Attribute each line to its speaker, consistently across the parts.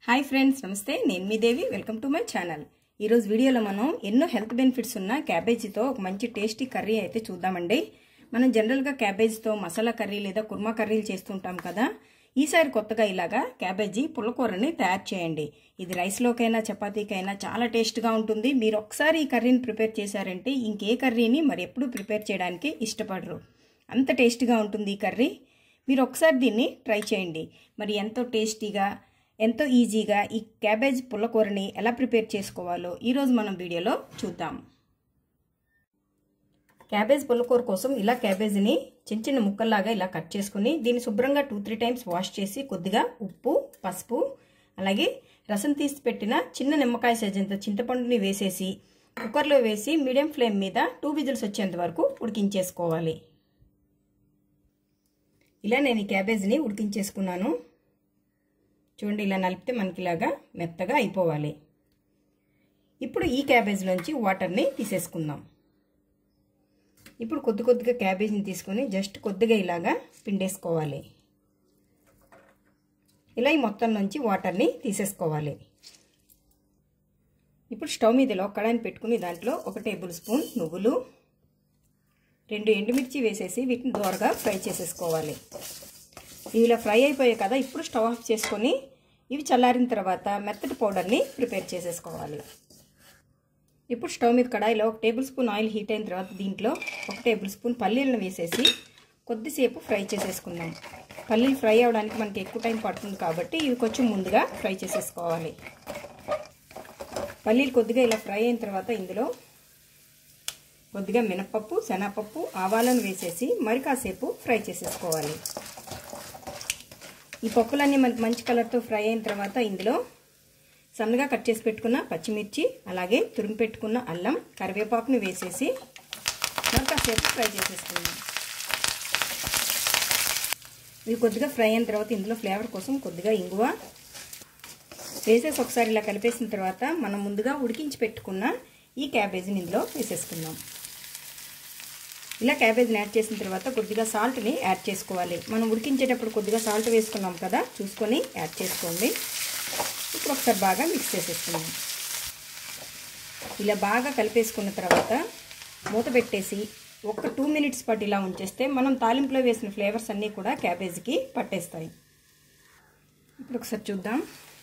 Speaker 1: hi friends నమస్తే నేను మీ Devi welcome to my channel ఈరోజు వీడియోలో మనం ఎన్నో హెల్త్ బెనిఫిట్స్ ఉన్న క్యాబేజీతో ఒక మంచి టేస్టీ కర్రీ అయితే చూద్దామండి మనం జనరల్గా క్యాబేజీతో మసాలా కర్రీ లేదా కుర్మా కర్రీలు చేస్తుంటాం కదా ఈసారి కొత్తగా ఇలాగా క్యాబేజీ పుల్లకూరని తయారు చేయండి ఇది రైస్లోకైనా చపాతీకైనా చాలా టేస్ట్గా ఉంటుంది మీరు ఒకసారి ఈ కర్రీని ప్రిపేర్ చేశారంటే ఇంకే కర్రీని మరి ఎప్పుడు ప్రిపేర్ చేయడానికి ఇష్టపడరు అంత టేస్టీగా ఉంటుంది ఈ కర్రీ మీరు ఒకసారి దీన్ని ట్రై చేయండి మరి ఎంతో టేస్టీగా ఎంతో ఈజీగా ఈ క్యాబేజ్ పుల్లకూరని ఎలా ప్రిపేర్ చేసుకోవాలో ఈరోజు మనం వీడియోలో చూద్దాం క్యాబేజ్ పుల్లకూర కోసం ఇలా క్యాబేజీని చిన్న చిన్న ముక్కల్లాగా ఇలా కట్ చేసుకుని దీన్ని శుభ్రంగా టూ త్రీ టైమ్స్ వాష్ చేసి కొద్దిగా ఉప్పు పసుపు అలాగే రసం తీసి పెట్టిన చిన్న నిమ్మకాయ సైజంత చింతపండుని వేసేసి కుక్కర్లో వేసి మీడియం ఫ్లేమ్ మీద టూ విజిల్స్ వచ్చేంత వరకు ఉడికించేసుకోవాలి ఇలా నేను ఈ క్యాబేజ్ని ఉడికించేసుకున్నాను చూడండి ఇలా నలిపితే మనకి ఇలాగా మెత్తగా అయిపోవాలి ఇప్పుడు ఈ క్యాబేజ్లోంచి వాటర్ని తీసేసుకుందాం ఇప్పుడు కొద్ది కొద్దిగా క్యాబేజీని తీసుకొని జస్ట్ కొద్దిగా ఇలాగా పిండేసుకోవాలి ఇలా ఈ మొత్తం నుంచి వాటర్ని తీసేసుకోవాలి ఇప్పుడు స్టవ్ మీద ఇలా కడాయిని పెట్టుకుని దాంట్లో ఒక టేబుల్ స్పూన్ నువ్వులు రెండు ఎండుమిర్చి వేసేసి వీటిని దోరగా ఫ్రై చేసేసుకోవాలి ఇవి ఇలా ఫ్రై అయిపోయాయి కదా ఇప్పుడు స్టవ్ ఆఫ్ చేసుకొని ఇవి చల్లారిన తర్వాత మెత్తటి పౌడర్ని ప్రిపేర్ చేసేసుకోవాలి ఇప్పుడు స్టవ్ మీద కడాయిలో ఒక టేబుల్ స్పూన్ ఆయిల్ హీట్ అయిన తర్వాత దీంట్లో ఒక టేబుల్ స్పూన్ పల్లీలను వేసేసి కొద్దిసేపు ఫ్రై చేసేసుకుందాం పల్లీలు ఫ్రై అవ్వడానికి మనకి ఎక్కువ టైం పడుతుంది కాబట్టి ఇవి కొంచెం ముందుగా ఫ్రై చేసేసుకోవాలి పల్లీలు కొద్దిగా ఇలా ఫ్రై అయిన తర్వాత ఇందులో కొద్దిగా మినపప్పు శనగపప్పు ఆవాలను వేసేసి మరి కాసేపు ఫ్రై చేసేసుకోవాలి ఈ పప్పులన్నీ మనకి మంచి కలర్తో ఫ్రై అయిన తర్వాత ఇందులో సన్నగా కట్ చేసి పెట్టుకున్న పచ్చిమిర్చి అలాగే తురిమి పెట్టుకున్న అల్లం కరివేపాకుని వేసేసి మరి కాసేపు ఫ్రై చేసేసుకుందాం ఇవి కొద్దిగా ఫ్రై అయిన తర్వాత ఇందులో ఫ్లేవర్ కోసం కొద్దిగా ఇంగువ వేసేసి ఒకసారి ఇలా కలిపేసిన తర్వాత మనం ముందుగా ఉడికించి పెట్టుకున్న ఈ క్యాబేజీని ఇందులో వేసేసుకుందాం ఇలా క్యాబేజ్ని యాడ్ చేసిన తర్వాత కొద్దిగా సాల్ట్ని యాడ్ చేసుకోవాలి మనం ఉడికించేటప్పుడు కొద్దిగా సాల్ట్ వేసుకున్నాం కదా చూసుకొని యాడ్ చేసుకోండి ఇప్పుడు ఒకసారి బాగా మిక్స్ చేసేసుకున్నాం ఇలా బాగా కలిపేసుకున్న తర్వాత మూత పెట్టేసి ఒక టూ మినిట్స్ పాటు ఇలా ఉంచేస్తే మనం తాలింపులో వేసిన ఫ్లేవర్స్ అన్నీ కూడా క్యాబేజీకి పట్టేస్తాయి ఇప్పుడు ఒకసారి చూద్దాం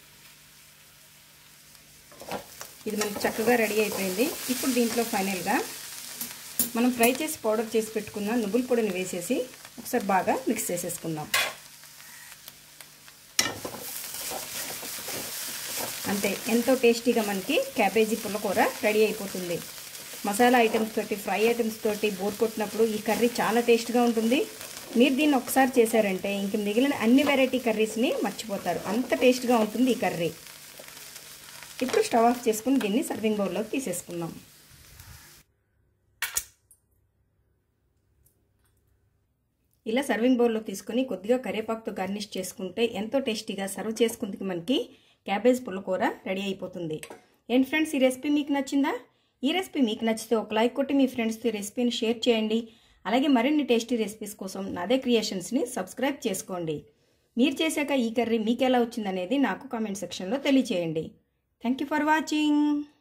Speaker 1: ఇది మనకి చక్కగా రెడీ అయిపోయింది ఇప్పుడు దీంట్లో ఫైనల్గా మనం ఫ్రై చేసి పౌడర్ చేసి పెట్టుకున్న నువ్వుల పొడిని వేసేసి ఒకసారి బాగా మిక్స్ చేసేసుకుందాం అంతే ఎంతో టేస్టీగా మనకి క్యాబేజీ పుల్లకూర రెడీ అయిపోతుంది మసాలా ఐటమ్స్ తోటి ఫ్రై ఐటమ్స్ తోటి బోర్ కొట్టినప్పుడు ఈ కర్రీ చాలా టేస్ట్గా ఉంటుంది మీరు దీన్ని ఒకసారి చేశారంటే ఇంక మిగిలిన అన్ని వెరైటీ కర్రీస్ని మర్చిపోతారు అంత టేస్ట్గా ఉంటుంది ఈ కర్రీ ఇప్పుడు స్టవ్ ఆఫ్ చేసుకుని దీన్ని సర్వింగ్ బౌల్లోకి తీసేసుకుందాం ఇలా సర్వింగ్ బౌల్లో తీసుకొని కొద్దిగా కరివేపాకుతో గార్నిష్ చేసుకుంటే ఎంతో టేస్టీగా సర్వ్ చేసుకుందుకు మనకి క్యాబేజ్ పుల్లకూర రెడీ అయిపోతుంది ఏంటి ఫ్రెండ్స్ ఈ రెసిపీ మీకు నచ్చిందా ఈ రెసిపీ మీకు నచ్చితే ఒక లైక్ కొట్టి మీ ఫ్రెండ్స్తో రెసిపీని షేర్ చేయండి అలాగే మరిన్ని టేస్టీ రెసిపీస్ కోసం నాదే క్రియేషన్స్ని సబ్స్క్రైబ్ చేసుకోండి మీరు చేశాక ఈ కర్రీ మీకు ఎలా వచ్చిందనేది నాకు కామెంట్ సెక్షన్లో తెలియచేయండి థ్యాంక్ యూ ఫర్ వాచింగ్